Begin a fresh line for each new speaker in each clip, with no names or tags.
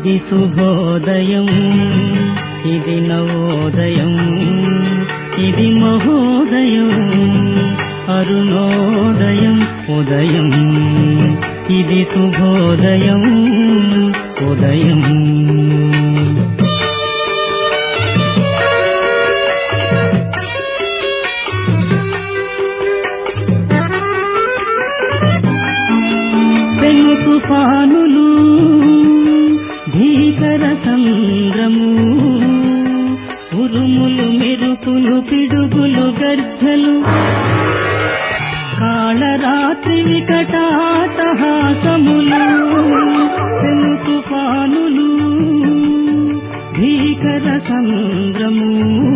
ఇది శుభోదయం ఇది నవోదయం ఇది మహోదయం అరుణోదయం ఉదయం ఇది శుభోదయం ఉదయం పెను తుఫానులు భీకర సంద్రము ఉరుములు మెరుపులు పిడుగులు గర్జలు కాళరాత్రి వికటాటహాసములు పెను తుఫానులు భీకర సంద్రము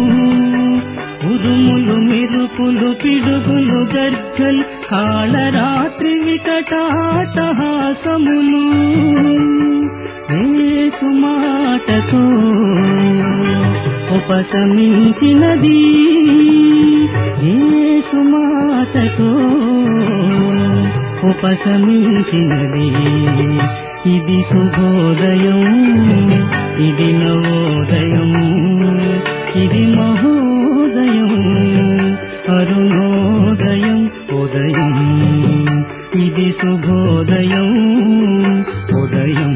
ఉరుములు మెరుపులు పిడుగులు గర్జలు కాళరాత్రి వికటాటహాసములు ఏసు మాటతో ఉపశమించినది ఏసు మాటతో ఉపశమించినది ఇది శుభోదయం ఇది నవోదయం ఇది మహోదయం అరుణోదయం ఉదయం ఇది శుభోదయం ఉదయం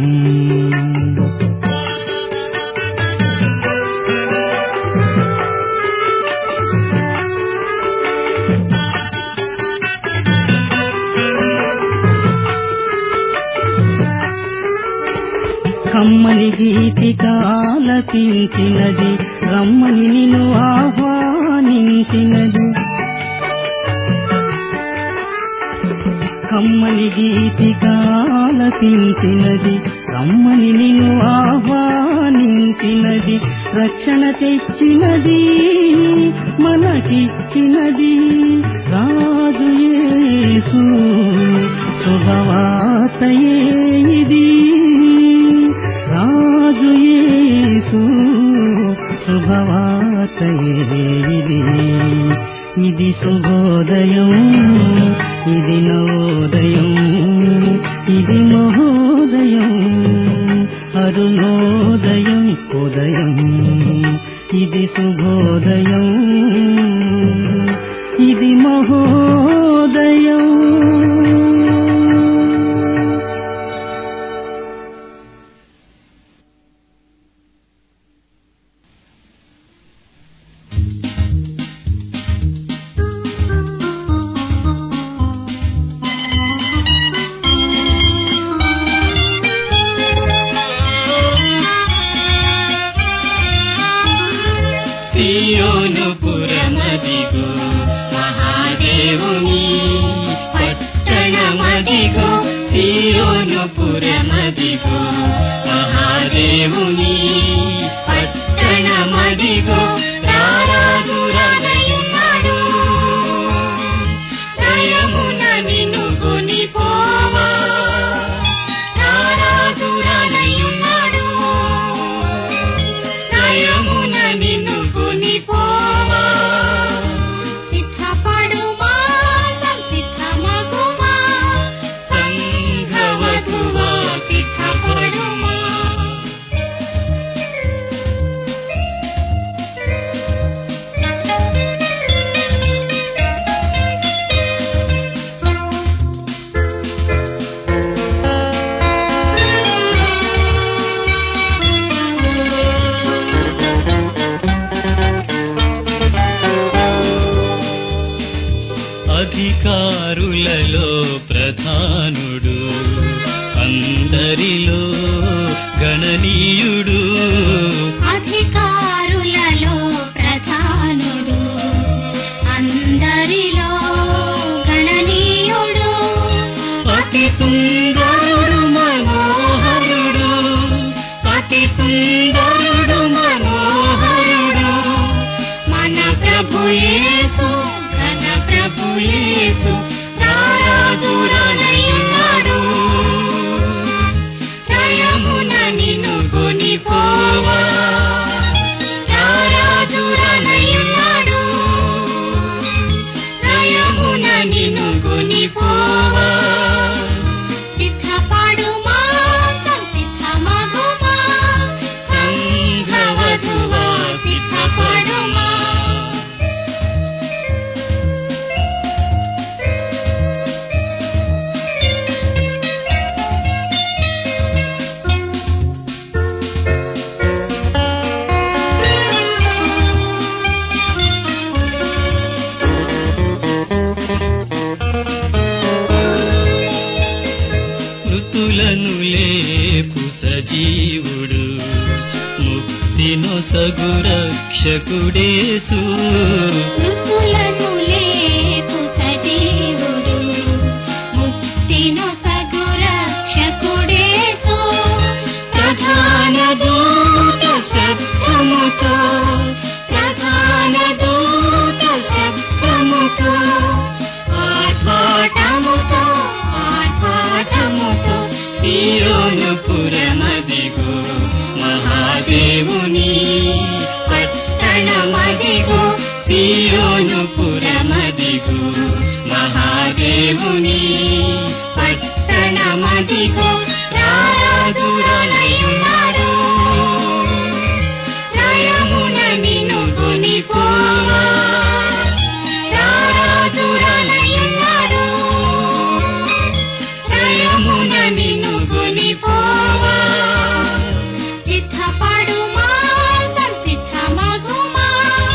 కమ్మని గీతికాలపించినది రమ్మని నిన్ను ఆహ్వానించినది కమ్మని గీతికాలపించినది రమ్మని నిన్ను ఆహ్వానించినది రక్షణ తెచ్చినది మనకిచ్చినది రాజు యేసు శుభవార్తయే ఇది రాజు యేసు శుభవార్తయే ఇది ఇది శుభోదయం ఇది నవోదయం ఇది మహోదయం అరుణోదయం ఉదయం ఇది శుభోదయం ఇది మహోదయం
సియోను పురమదిగో మహాదేవుని పట్టణమదిగో సియోను పురమదిగో మహాదేవుని పట్టణమదిగో రారాజురాలయున్నాడు దయమున నిన్ను కొనిపోవా రారాజురాలయున్నాడు దయమున నిన్ను కొనిపోవా
సిద్ధపడుమా సంసిద్ధమగుమా
సంఘవధువా సిద్ధపడుమా అధికారులలో ప్రధానుడు అందరిలో గణనీయుడు
అధికారులలో ప్రధానుడు అందరిలో గణనీయుడు
అతి సుందరుడు మనోహరుడు అతి సుందరుడు మనోహరుడు
మన ప్రభు యేసు మన ప్రభు యేసు
రారాజురాలయున్నాడు దయమున నిన్ను కొనిపోవా రారాజురాలయున్నాడు దయమున నిన్ను కొనిపోవా
సిద్ధపడుమా సంసిద్ధమగుమా
రక్షకుడేసు
మృతులను లేపు సజీవుడు ముక్తిను సగు రక్షకుడేసు
ప్రధాన దూత శబ్దముతో ప్రధాన దూత శబ్దముతో ఆర్భాటముతో ఆర్భాటముతో సియోను పురమదిగో మహాదేవుని పట్టణమదిగో సియోను పురమదిగో మహాదేవుని పట్టణమదిగో రారాజురనయున్నాడు నయమున నిన్ను కొనిపోవా రారాజురనయున్నాడు నయమున నిన్ను కొనిపోవా
సిద్ధపడుమా సంసిద్ధమగుమా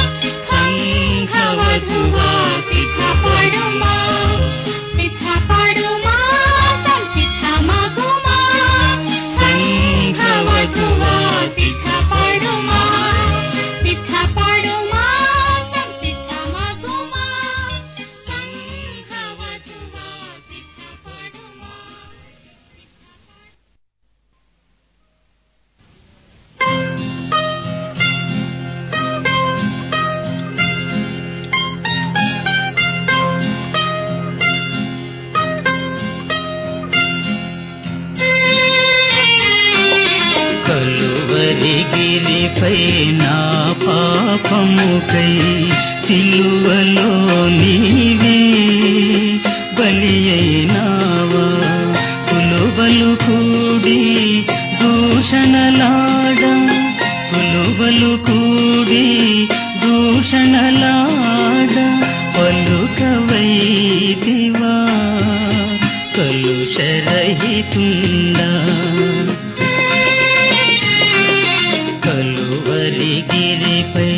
సంఘవధువా సిద్ధపడుమా
సిద్ధపడుమా సంసిద్ధమగుమా
సంఘవధువా సిద్ధపడుమా
సిద్ధపడుమా సంసిద్ధమగుమా
సంఘవధువా సిద్ధపడుమా కలువరి గిరిపై నా పాపముకై సిలువలో నీవే బలి అయినావా కులువలు కూడి దూషణలాడ కులువలు కూడి దూషణలాడ పలుకవైదివా కలుషరహితుండా కలువరి గిరిపై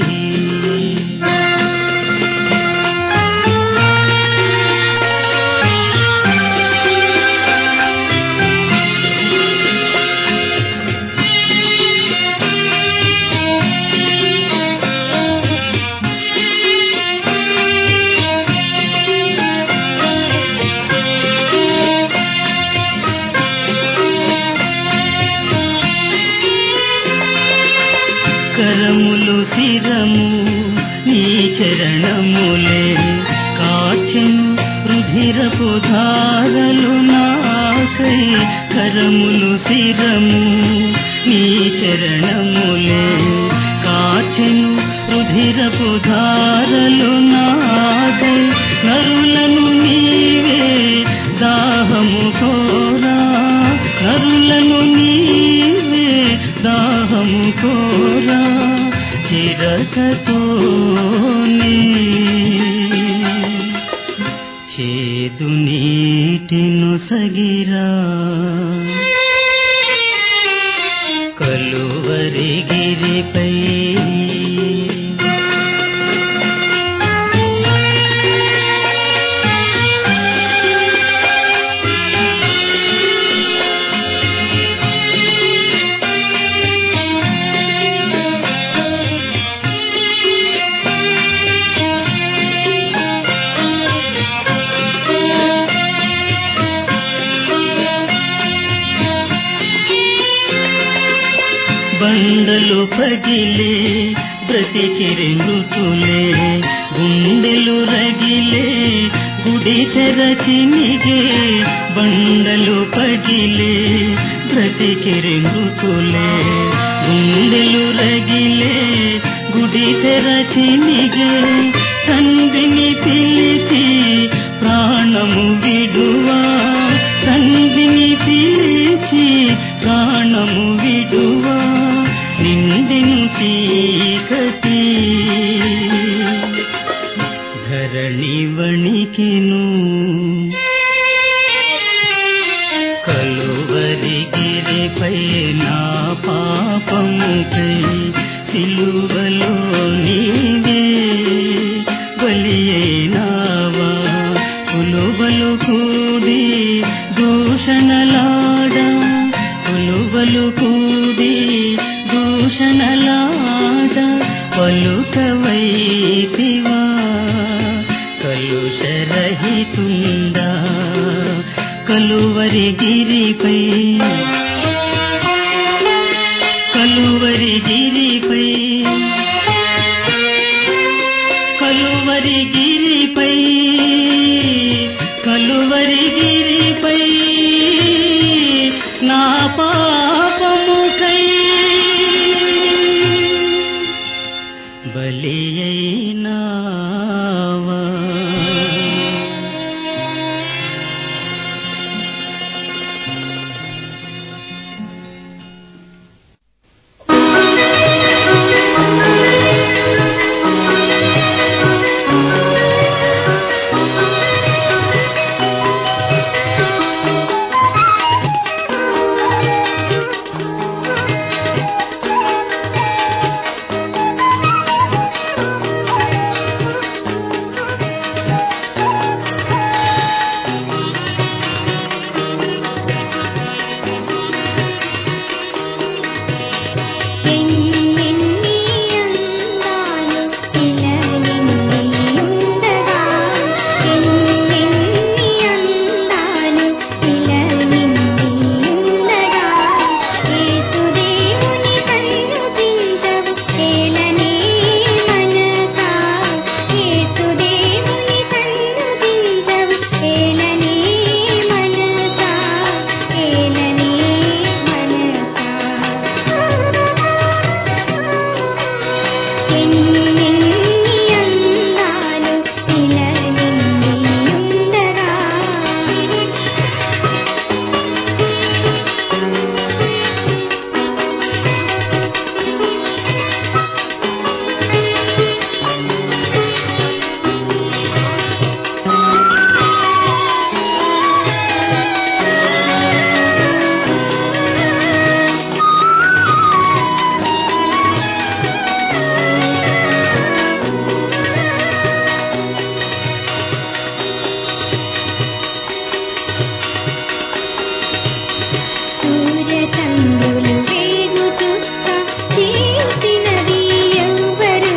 కరములు శిరము నీ చరణములే కాచెను రుధిరపు ధారలు నాకై కరములు శిరము నీ చరణములే కాచెను రుధిరపు ధారలు నాకై నరులను నీవే దాహము కోరా నరులను నీవే దాహము కోరా చిరకతోనే చేదు నీటిను సగిరా కలువరి గిరిపై బండలు పగిలే బ్రతికిరి మృతులే గుండెలు రగిలే గుడి తెరచినిగే బండలు పగిలే బ్రతికిరి మృతులే గుండెలు రగిలే గుడి తెరచినిగే తండ్రిని పిలిచి ప్రాణము విడువా తండ్రిని పిలిచి ప్రాణము విడువా నిందెను చీకటి ధరణి వణికెను కలువరి గిరిపై నా పాపముకై సిలువలో నీవే బలి అయినావా కులువలు కూడి దూషణలాడ కులువలు కూడి దూషణలాడ పలుకవైతివా కలుషరహితుందా కలువరి గిరిపై కలువరి గిరిపై కలువరి గిరిపై కలువరి గిరిపై నా పాపముకై బలి అయినావా
ఎన్నెన్ని అందాలు ఇలనింది ఉండగా ఎన్నెన్ని అందాలు ఇలనింది ఉండగా యేసుదేవుని కన్నుపించవు ఏలనే మనసా యేసుదేవుని కన్నుపించవు ఏలనే మనసా ఏలనే మనసా ఎన్నెన్ని అందాలు ఇలనింది ఉండగా సూర్యచంద్రులు వేగు చుక్క చేసినది ఎవ్వరు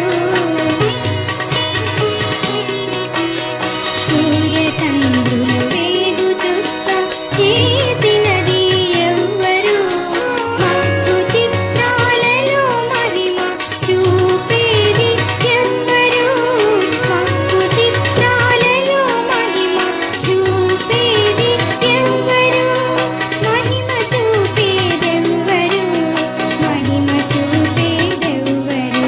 సూర్యచంద్రులు వేగు చుక్క చేసినది ఎవ్వరు మబ్బు చిత్రాలలో మహిమ చూపేది ఎవ్వరు మబ్బు చిత్రాలలో మహిమ చూపేది ఎవ్వరు మహిమ చూపేదెవ్వరు మహిమ చూపేదెవ్వరు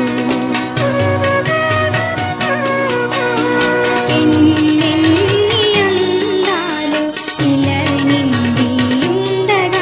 ఎన్నెన్ని అందాలు ఇలనింది ఉండగా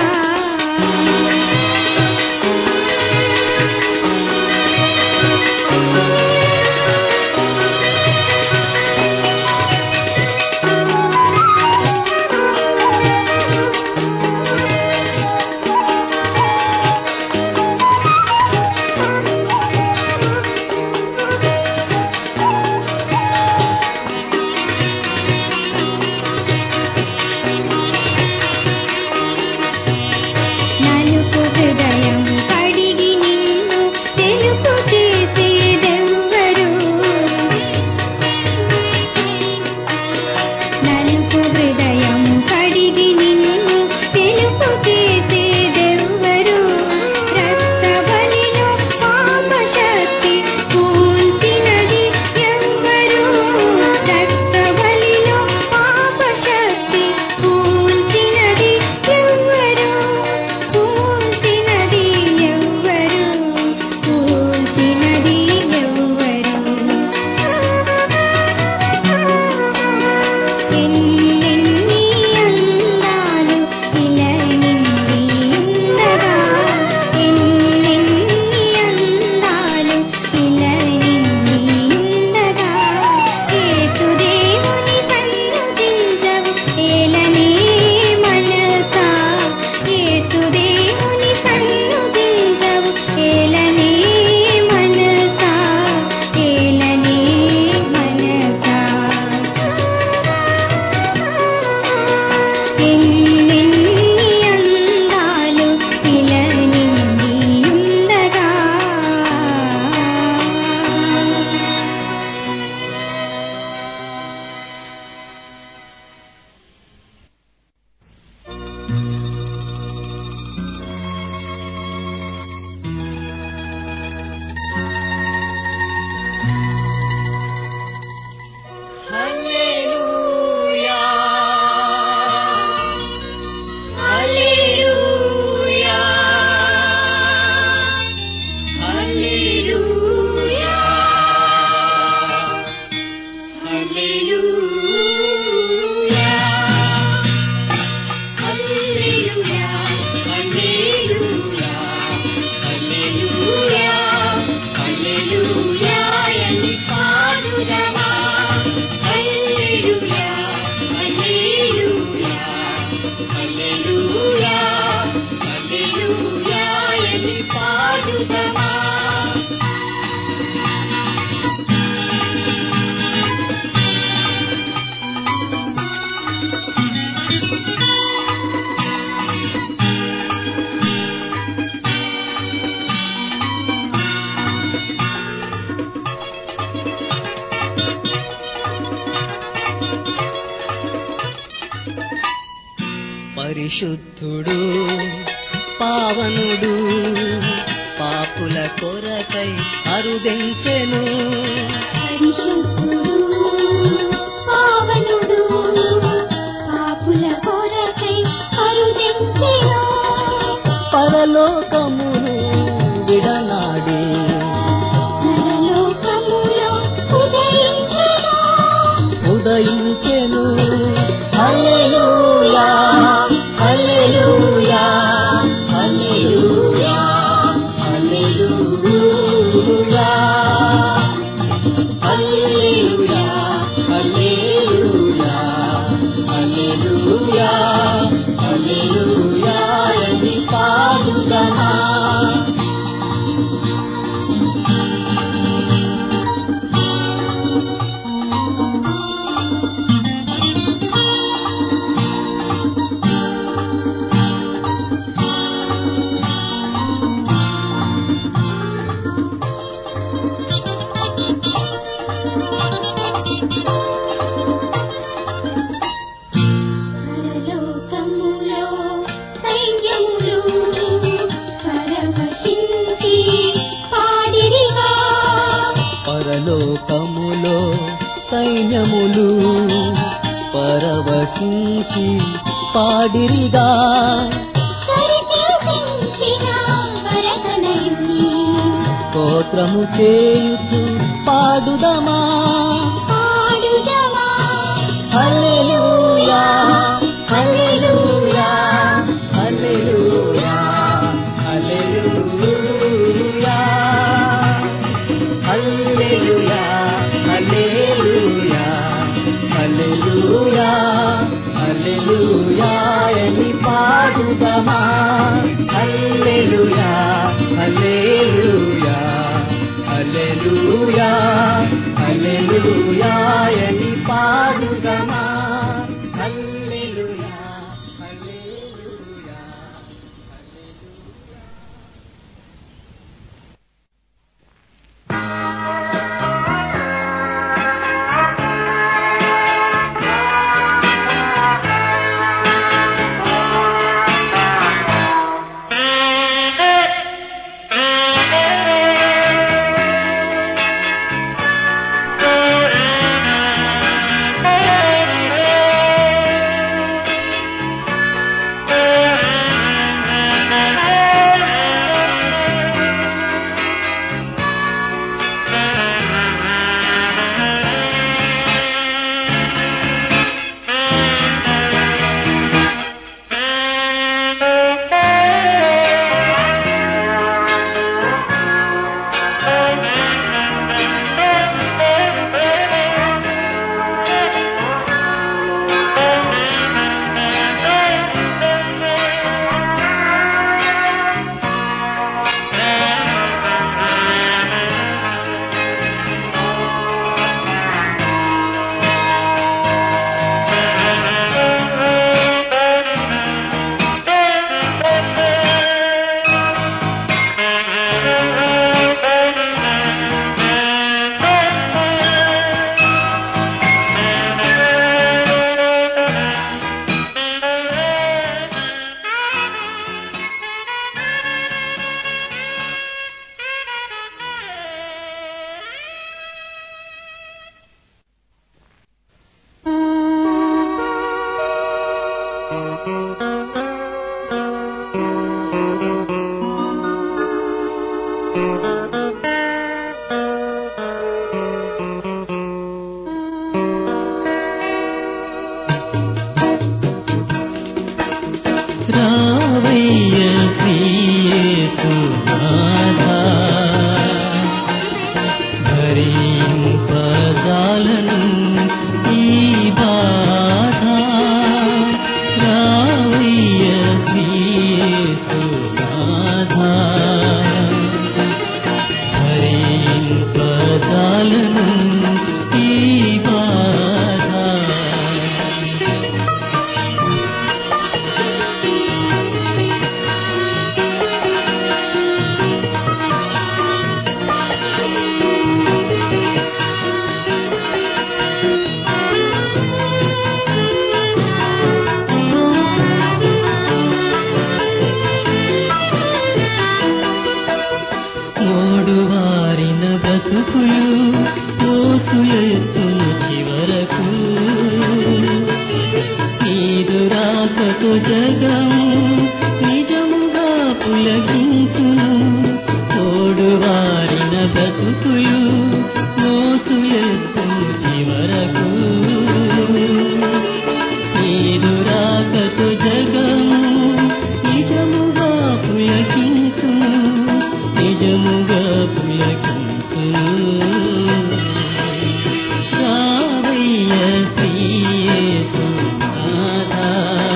పరిశుద్ధుడు పావనుడు పాపుల కొరకై అరుదెంచెను
పరిశుద్ధుడు పావనుడు పాపుల కొరకై అరుదించెను
పరలోకమును విడనాడి
పరలోకములో ఉదయించెను
ఉదయించెను హల్లెలూయా హల్లెలూయా హల్లెలూయా హల్లెలూయా హల్లెలూయా హల్లెలూయా హల్లెలూయా హల్లెలూయా అని పాడుదమా
పరలోకములో సైన్యములు పరవశించి పాడిరిగా
పరలోకములో సైన్యములు పరవశించి పాడిరిగా
కరిపించిన వరదనయుని
స్తోత్రము చేయుచు పాడుదమా
పాడుదమా
హల్లెలూయా హల్లెలూయా హల్లెలూయా హల్లెలూయా హల్లెలూయా హల్లెలూయా హల్లెలూయా హల్లెలూయా అని పాడుదమా హల్లెలూయా హల్లెలూయా హల్లెలూయా హల్లెలూయా అని పాడుదమా హల్లెలూయా హల్లెలూయా రావయ్య శ్రీయేసునాథా భరింపజాలను ఈ బాధ రావయ్య వ్యాకులు మోసులెత్తు చివరకు నీదు రాకతో జగము నిజముగా పులకించును నిజముగా పులకించును రావయ్య శ్రీయేసునాథా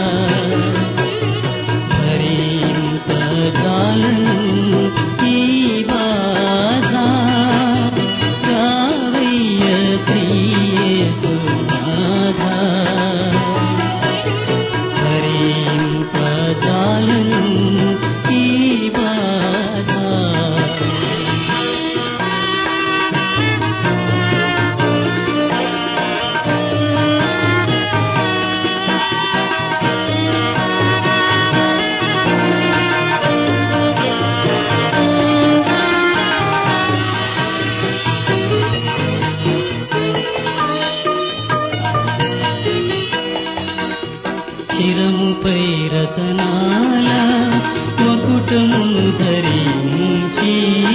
భరింపజాలను ఈ బాధ రావయ్య శ్రీయేసునాథా భరింపజాలను ఈ బాధ శిరముపై రతనాల మకుటమును ధరించి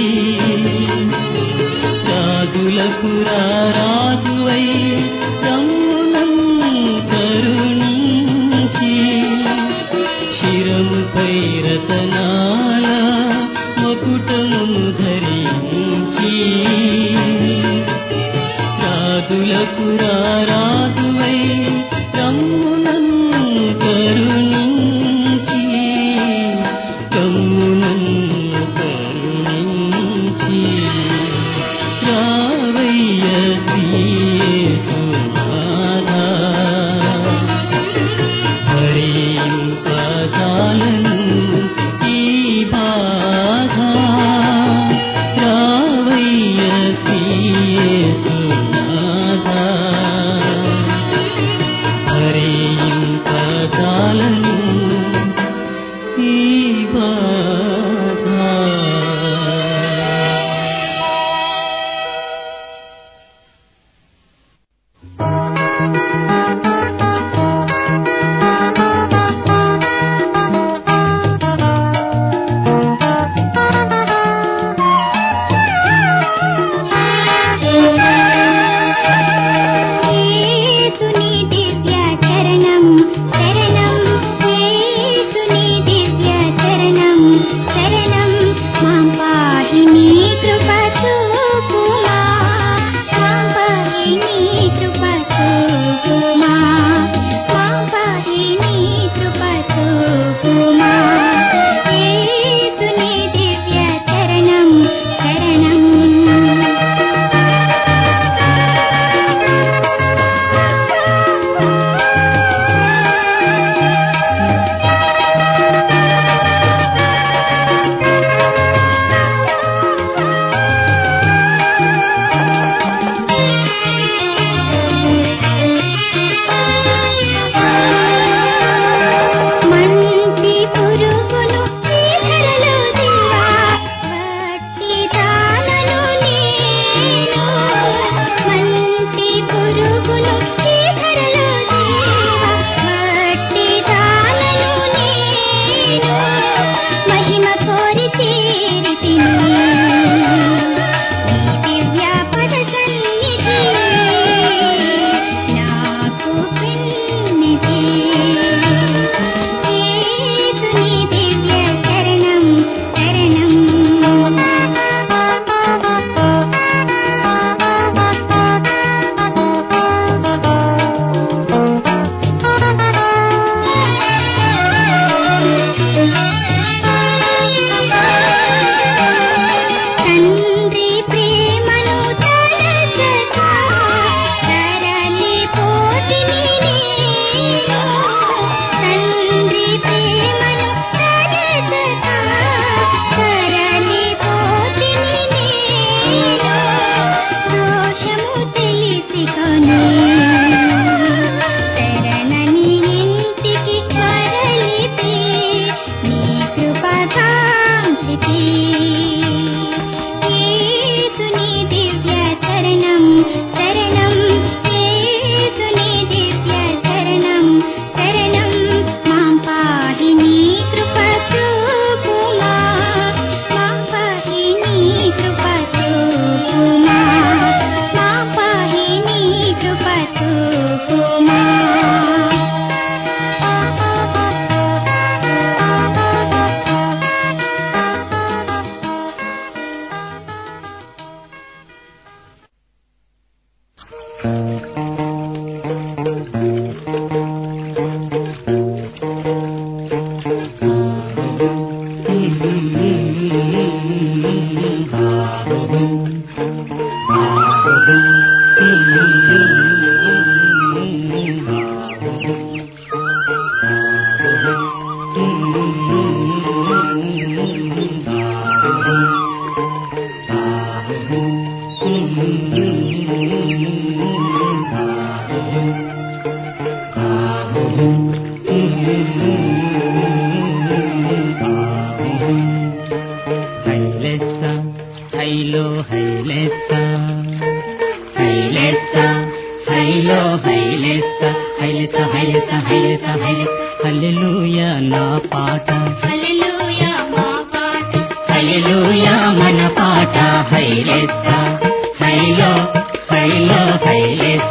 రాజులకు రాజువై రమ్మునన్ను కరుణించి శిరముపై రతనాల మకుటమును ధరించి రాజులకు రాజువై రమ్మునన్ను కరుణించి రమ్మునన్ను కరుణించి రావయ్య శ్రీయేసునాథా భరింపజాలను ఈ బాధ రావయ్య శ్రీయేసునాథా భరింపజాలను హైలెస్స హైలో హైలెస్స
హైలెస్స హైలో హైలెస్స
హైలెస్స హైలెస్స హైలెస్స హైలెస్స హల్లెలూయా నా పాట
హల్లెలూయా మా పాట
హల్లెలూయా మన పాట హైలెస్స హైలో హైలో హైలెస్స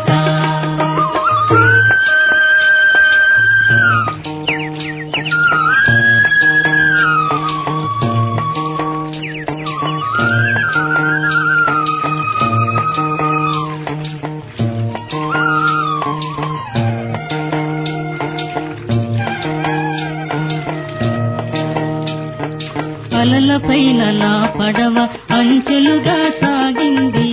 అలలపైన నా పడవ అంచులుగా సాగింది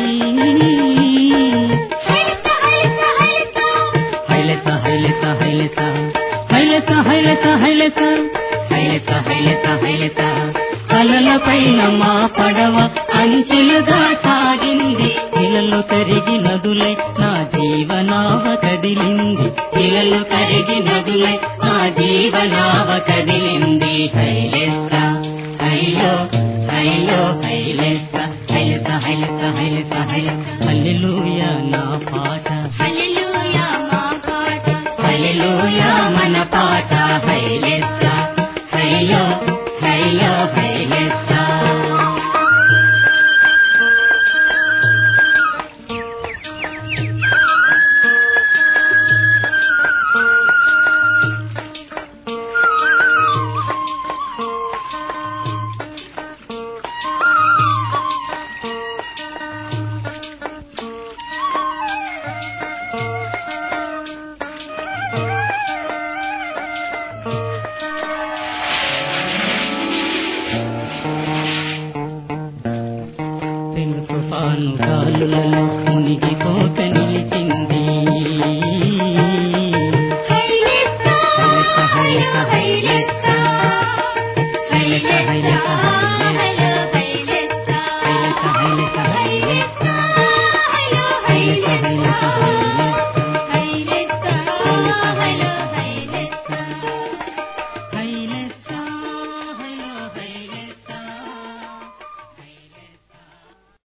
హైలెస్స హైలెస్స హైలెస్స
హైలెస్స హైలెస్స హైలెస్స హైలెస్స
హైలెస్స హైలెస్స హైలెస్స
అలలపైన మా పడవ అంచులుగా సాగింది ఇలలో కరిగి నదులై నా జీవనావ కదిలింది
ఇలలు కరిగి నదులై నా జీవనావ కదిలింది హైలెస్స హైలో హైలో హైలెస్స హైలెస్స హైలెస్స హైలెస్స హైలెస్స
హల్లెలూయా నా పాట
హల్లెలూయా మా పాట
హల్లెలూయా మన పాట హైలెస్స హైలో హైలో హైలెస్స
పెను తుఫాను గాలులలో మునిగి కోక నిలిచింది
హైలెస్స
హైలెస్స హైలెస్స హైలెస్స హైలెస్స హైలెస్స హైలెస్స